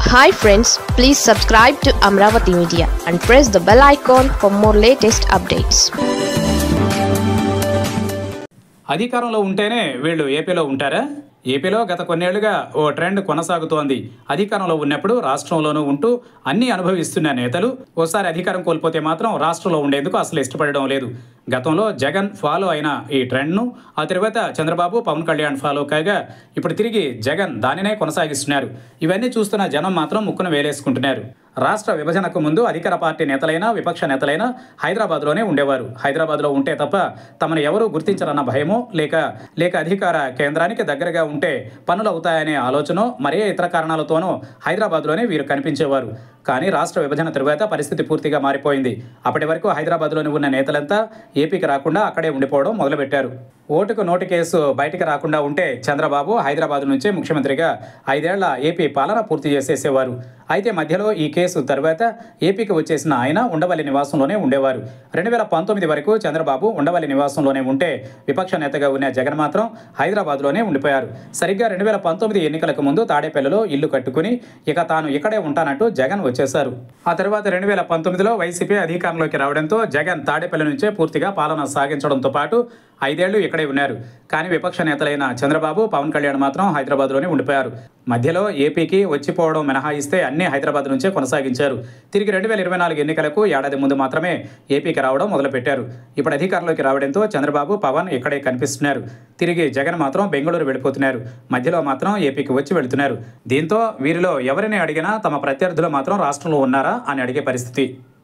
hi friends please subscribe to Amaravati media and press the bell icon for more latest updates అధికారంలో ఉంటేనే వీళ్ళు ఏపీలో ఉంటారా ఏపీలో గత కొన్నేళ్లుగా ఓ ట్రెండ్ కొనసాగుతోంది అధికారంలో ఉన్నప్పుడు రాష్ట్రంలోనూ ఉంటూ అన్నీ అనుభవిస్తున్న నేతలు ఓసారి అధికారం కోల్పోతే మాత్రం రాష్ట్రంలో ఉండేందుకు అసలు ఇష్టపడడం లేదు గతంలో జగన్ ఫాలో అయిన ఈ ట్రెండ్ను ఆ తర్వాత చంద్రబాబు పవన్ కళ్యాణ్ ఫాలో కాగా ఇప్పుడు తిరిగి జగన్ దానినే కొనసాగిస్తున్నారు ఇవన్నీ చూస్తున్న జనం మాత్రం ముక్కును వేలేసుకుంటున్నారు రాష్ట్ర విభజనకు ముందు అధికార పార్టీ నేతలైనా విపక్ష నేతలైనా హైదరాబాద్లోనే ఉండేవారు హైదరాబాద్లో ఉంటే తప్ప తమను ఎవరూ గుర్తించరన్న భయమో లేక లేక అధికార కేంద్రానికి దగ్గరగా ఉంటే పనులు అవుతాయనే ఆలోచన మరే ఇతర కారణాలతోనో హైదరాబాద్లోనే వీరు కనిపించేవారు కానీ రాష్ట్ర విభజన తరువాత పరిస్థితి పూర్తిగా మారిపోయింది అప్పటి వరకు హైదరాబాద్లోని ఉన్న నేతలంతా ఏపీకి రాకుండా అక్కడే ఉండిపోవడం మొదలుపెట్టారు ఓటుకు నోటు కేసు బయటికి రాకుండా ఉంటే చంద్రబాబు హైదరాబాద్ నుంచే ముఖ్యమంత్రిగా ఐదేళ్ల ఏపీ పాలన పూర్తి చేసేసేవారు అయితే మధ్యలో ఈ కేసు తర్వాత ఏపీకి వచ్చేసిన ఆయన ఉండవల్లి నివాసంలోనే ఉండేవారు రెండు వేల పంతొమ్మిది వరకు చంద్రబాబు ఉండవల్లి నివాసంలోనే ఉంటే విపక్ష నేతగా ఉన్న జగన్ మాత్రం హైదరాబాద్లోనే ఉండిపోయారు సరిగ్గా రెండు వేల పంతొమ్మిది ఎన్నికలకు ముందు తాడేపల్లిలో ఇల్లు కట్టుకుని ఇక తాను ఇక్కడే ఉంటానంటూ జగన్ వచ్చేశారు ఆ తర్వాత రెండు వేల పంతొమ్మిదిలో వైసీపీ అధికారంలోకి రావడంతో జగన్ తాడేపల్లి నుంచే పూర్తిగా పాలన సాగించడంతో పాటు ఐదేళ్లు ఇక్కడే ఉన్నారు కానీ విపక్ష నేతలైన చంద్రబాబు పవన్ కళ్యాణ్ మాత్రం హైదరాబాద్లోనే ఉండిపోయారు మధ్యలో ఏపీకి వచ్చిపోవడం మినహాయిస్తే అన్ని హైదరాబాద్ నుంచే కొనసాగించారు తిరిగి రెండు వేల ఇరవై నాలుగు ఎన్నికలకు ఏడాది ముందు మాత్రమే ఏపీకి రావడం మొదలుపెట్టారు ఇప్పుడు అధికారంలోకి రావడంతో చంద్రబాబు పవన్ ఇక్కడే కనిపిస్తున్నారు తిరిగి జగన్ మాత్రం బెంగళూరు వెళ్ళిపోతున్నారు మధ్యలో మాత్రం ఏపీకి వచ్చి వెళుతున్నారు దీంతో వీరిలో ఎవరిని అడిగినా తమ ప్రత్యర్థులు మాత్రం రాష్ట్రంలో ఉన్నారా అని అడిగే పరిస్థితి